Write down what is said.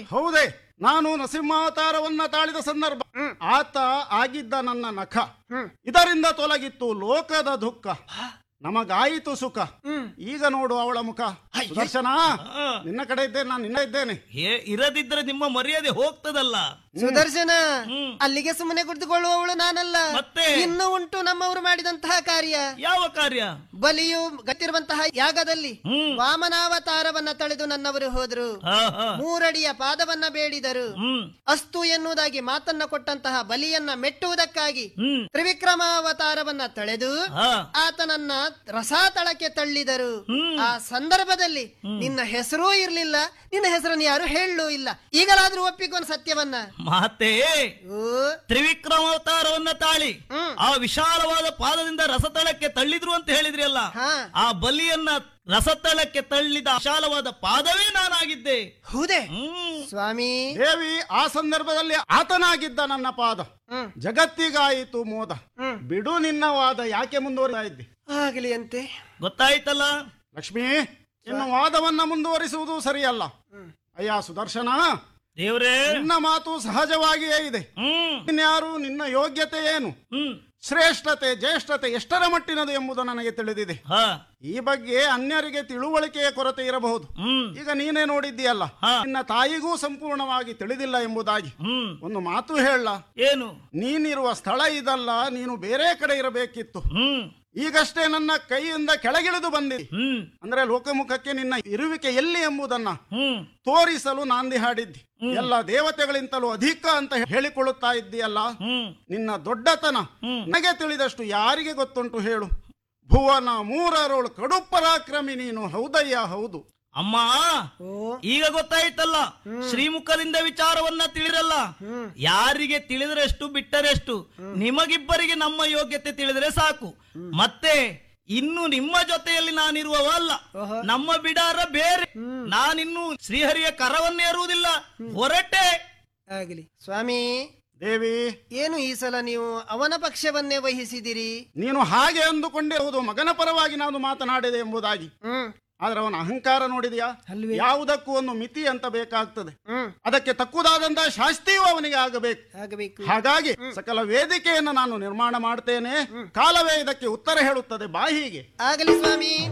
ಹೌದೇ ನಾನು ನರಸಿಂಹಾವತಾರವನ್ನ ತಾಳಿದ ಸಂದರ್ಭ ಆತ ಆಗಿದ್ದ ನನ್ನ ನಖ ಇದರಿಂದ ತೊಲಗಿತ್ತು ಲೋಕದ ದುಃಖ ನಮಗಾಯಿತು ಸುಖ ಈಗ ನೋಡು ಅವಳ ಮುಖ ಸುದರ್ಶನ ನಿನ್ನ ಕಡೆ ಇದ್ದೇನೆ ನಾನು ನಿನ್ನ ಇದ್ದೇನೆ ಹೇ ಇರದಿದ್ರೆ ನಿಮ್ಮ ಮರ್ಯಾದೆ ಹೋಗ್ತದಲ್ಲ ಸುದರ್ಶನ ಹ್ಮ್. ಅಲ್ಲಿಗೆ ಸುಮ್ಮನೆ ಕುಳಿತುಕೊಳ್ಳುವವಳು ನಾನಲ್ಲ ಮತ್ತೆ? ಇನ್ನು ಉಂಟು ನಮ್ಮವರು ಮಾಡಿದಂತಹ ಕಾರ್ಯ ಯಾವ ಕಾರ್ಯ ಬಲಿಯು ಗತ್ತಿರುವಂತಹ ಯಾಗದಲ್ಲಿ ಹ್ಮ್. ವಾಮನಾವತಾರವನ್ನ ತಳೆದು ನನ್ನವರು ಹೋದ್ರು ಹಾ, ಹಾ. ಮೂರಡಿಯ ಪಾದವನ್ನ ಬೇಡಿದರು ಹ್ಮ್ ಅಸ್ತು ಎನ್ನುವುದಾಗಿ ಮಾತನ್ನ ಕೊಟ್ಟಂತಹ ಬಲಿಯನ್ನ ಮೆಟ್ಟುವುದಕ್ಕಾಗಿ ಹ್ಮ್ ತ್ರಿವಿಕ್ರಮಾವತಾರವನ್ನ ತಳೆದು ಹಾ ಆತನನ್ನ ರಸಾತಳಕ್ಕೆ ತಳ್ಳಿದರು ಹ್ಮ್. ಆ ಸಂದರ್ಭದಲ್ಲಿ ನಿನ್ನ ಹೆಸರೂ ಇರ್ಲಿಲ್ಲ ನಿನ್ನ ಹೆಸರನ್ನು ಯಾರು ಹೇಳಲೂ ಇಲ್ಲ ಈಗಲಾದ್ರೂ ಒಪ್ಪಿಕೊಂಡ್ ಸತ್ಯವನ್ನ ಮಾತೇ ಓ ತ್ರಿವಿಕ್ರಮಾವತಾರವನ್ನ ತಾಳಿ ಹ್ಮ್. ಆ ವಿಶಾಲವಾದ ಪಾದದಿಂದ ರಸತಳಕ್ಕೆ ತಳ್ಳಿದ್ರು ಅಂತ ಹೇಳಿದ್ರಿ ಅಲ್ಲ ಹಾ ಆ ಬಲಿಯನ್ನ ರಸತಳಕ್ಕೆ ತಳ್ಳಿದ ವಿಶಾಲವಾದ ಪಾದವೇ ನಾನಾಗಿದ್ದೆ ಹೌದೇ ಹ್ಮ್ ಸ್ವಾಮಿ ದೇವಿ ಆ ಸಂದರ್ಭದಲ್ಲಿ ಆತನಾಗಿದ್ದ ನನ್ನ ಪಾದ ಹ್ಮ್. ಜಗತ್ತಿಗಾಯಿತು ಮೋದ ಹ್ಮ್. ಬಿಡು ನಿನ್ನ ವಾದ ಯಾಕೆ ಮುಂದುವರಿತಾ ಇದ್ದಿ ಆಗ್ಲಿ ಅಂತೆ ಗೊತ್ತಾಯ್ತಲ್ಲ ಲಕ್ಷ್ಮಿ ಇನ್ನು ವಾದವನ್ನ ಮುಂದುವರಿಸುವುದು ಸರಿಯಲ್ಲ ಅಯ್ಯ ಸುದರ್ಶನ ದೇವ್ರೇ ನಿನ್ನ ಮಾತು ಸಹಜವಾಗಿಯೇ ಇದೆ ಹ್ಮ್ ಇನ್ಯಾರು ನಿನ್ನ ಯೋಗ್ಯತೆ ಏನು ಹ್ಮ್ ಶ್ರೇಷ್ಠತೆ ಜ್ಯೇಷ್ಠತೆ ಎಷ್ಟರ ಮಟ್ಟಿನದು ಎಂಬುದು ನನಗೆ ತಿಳಿದಿದೆ ಹಾ ಈ ಬಗ್ಗೆ ಅನ್ಯರಿಗೆ ತಿಳುವಳಿಕೆಯ ಕೊರತೆ ಇರಬಹುದು ಹ್ಮ್ ಈಗ ನೀನೇ ನೋಡಿದ್ದೀಯಲ್ಲ ಹಾ. ನಿನ್ನ ತಾಯಿಗೂ ಸಂಪೂರ್ಣವಾಗಿ ತಿಳಿದಿಲ್ಲ ಎಂಬುದಾಗಿ ಹ್ಮ್ ಒಂದು ಮಾತು ಹೇಳ ಏನು ನೀನಿರುವ ಸ್ಥಳ ಇದಲ್ಲ ನೀನು ಬೇರೆ ಕಡೆ ಇರಬೇಕಿತ್ತು ಹ್ಮ್ ಈಗಷ್ಟೇ ನನ್ನ ಕೈಯಿಂದ ಕೆಳಗಿಳಿದು ಬಂದಿ ಹ್ಮ್ ಅಂದ್ರೆ ಲೋಕಮುಖಕ್ಕೆ ನಿನ್ನ ಇರುವಿಕೆ ಎಲ್ಲಿ ಎಂಬುದನ್ನ ಹ್ಮ್ ತೋರಿಸಲು ನಾಂದಿ ಹಾಡಿದ್ದಿ ಎಲ್ಲ ದೇವತೆಗಳಿಂತಲೂ ಅಧಿಕ ಅಂತ ಹೇಳಿಕೊಳ್ಳುತ್ತಾ ಇದ್ದೀಯಲ್ಲ ಹ್ಮ್ ನಿನ್ನ ದೊಡ್ಡತನ ಹ್ಮ್. ನನಗೆ ತಿಳಿದಷ್ಟು ಯಾರಿಗೆ ಗೊತ್ತುಂಟು ಹೇಳು ಭುವನ ಮೂರರೋಳು ಕಡು ಪರಾಕ್ರಮಿ ನೀನು ಹೌದಯ್ಯ ಹೌದು ಅಮ್ಮ ಓ ಈಗ ಗೊತ್ತಾಯ್ತಲ್ಲ ಶ್ರೀಮುಖದಿಂದ ವಿಚಾರವನ್ನ ತಿಳಿರಲ್ಲ ಯಾರಿಗೆ ತಿಳಿದರೆಷ್ಟು ಬಿಟ್ಟರೆಷ್ಟು ನಿಮಗಿಬ್ಬರಿಗೆ ನಮ್ಮ ಯೋಗ್ಯತೆ ತಿಳಿದರೆ ಸಾಕು ಮತ್ತೆ ಇನ್ನು ನಿಮ್ಮ ಜೊತೆಯಲ್ಲಿ ನಾನಿರುವವ ಅಲ್ಲ ನಮ್ಮ ಬಿಡಾರ ಬೇರೆ ನಾನಿನ್ನು ಶ್ರೀಹರಿಯ ಕರವನ್ನೇರುವುದಿಲ್ಲ ಹೊರಟೆ ಆಗ್ಲಿ ಸ್ವಾಮಿ ದೇವಿ ಏನು ಈ ಸಲ ನೀವು ಅವನ ಪಕ್ಷವನ್ನೇ ವಹಿಸಿದಿರಿ ನೀನು ಹಾಗೆ ಅಂದುಕೊಂಡಿರುವುದು ಮಗನ ಪರವಾಗಿ ನಾನು ಮಾತನಾಡಿದೆ ಎಂಬುದಾಗಿ ಹ್ಮ್ ಆದ್ರೆ ಅವನ ಅಹಂಕಾರ ನೋಡಿದೆಯಾ ಅಲ್ವೇ? ಯಾವುದಕ್ಕೂ ಒಂದು ಮಿತಿ ಅಂತ ಬೇಕಾಗ್ತದೆ ಹ್ಮ್ ಅದಕ್ಕೆ ತಕ್ಕುದಾದಂತಹ ಶಾಸ್ತಿಯೂ ಅವನಿಗೆ ಆಗಬೇಕು ಆಗಬೇಕು ಹಾಗಾಗಿ ಸಕಲ ವೇದಿಕೆಯನ್ನು ನಾನು ನಿರ್ಮಾಣ ಮಾಡ್ತೇನೆ ಕಾಲವೇ ಇದಕ್ಕೆ ಉತ್ತರ ಹೇಳುತ್ತದೆ ಬಾ ಹೀಗೆ ಆಗಲಿ ಸ್ವಾಮಿ